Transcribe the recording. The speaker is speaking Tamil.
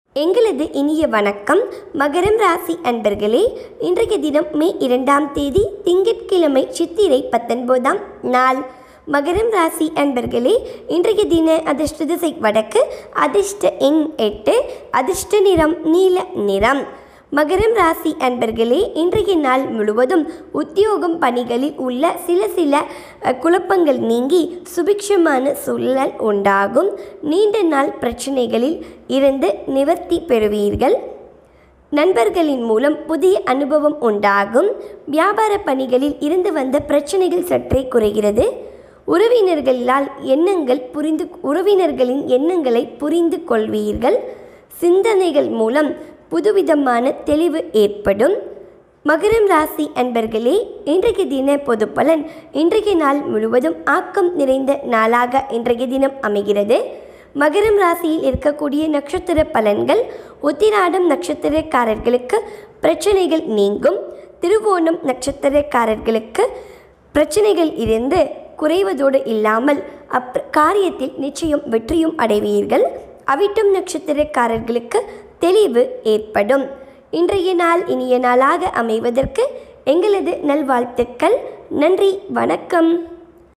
எங்களது இனிய வணக்கம் மகரம் ராசி அன்பர்களே இன்றைய தினம் மே இரண்டாம் தேதி திங்கட்கிழமை சித்திரை பத்தொன்பதாம் நாள் மகரம் ராசி அன்பர்களே இன்றைய தின அதிர்ஷ்ட திசை வடக்கு அதிர்ஷ்ட எண் எட்டு அதிர்ஷ்ட நிறம் நீல நிறம் மகரம் ராசி அன்பர்களே இன்றைய நாள் முழுவதும் உத்தியோகம் பணிகளில் உள்ள சில சில அஹ், குழப்பங்கள் நீங்கி சுபிக்ஷமான சூழல் உண்டாகும் நீண்ட நாள் பிரச்சனைகளில் இருந்து நிவர்த்தி பெறுவீர்கள் நண்பர்களின் மூலம் புதிய அனுபவம் உண்டாகும் வியாபார பணிகளில் இருந்து வந்த பிரச்சனைகள் சற்றே குறைகிறது உறவினர்களால் எண்ணங்கள் புரிந்து உறவினர்களின் எண்ணங்களை புரிந்து கொள்வீர்கள் சிந்தனைகள் மூலம் புதுவிதமான தெளிவு ஏற்படும் மகரம் ராசி அன்பர்களே இன்றைய தின பொது பலன் இன்றைய நாள் முழுவதும் ஆக்கம் நிறைந்த நாளாக இன்றைய தினம் அமைகிறது மகரம் ராசியில் இருக்கக்கூடிய நட்சத்திர பலன்கள் உத்திராடம் நட்சத்திரக்காரர்களுக்கு பிரச்சனைகள் நீங்கும் திருவோணம் நட்சத்திரக்காரர்களுக்கு பிரச்சனைகள் இருந்து குறைவதோடு இல்லாமல் அப் காரியத்தில் நிச்சயம் வெற்றியும் அடைவீர்கள் அவிட்டம் நட்சத்திரக்காரர்களுக்கு தெளிவு ஏற்படும் இன்றைய நாள் இனிய நாளாக அமைவதற்கு எங்களது நல்வாழ்த்துக்கள் நன்றி வணக்கம்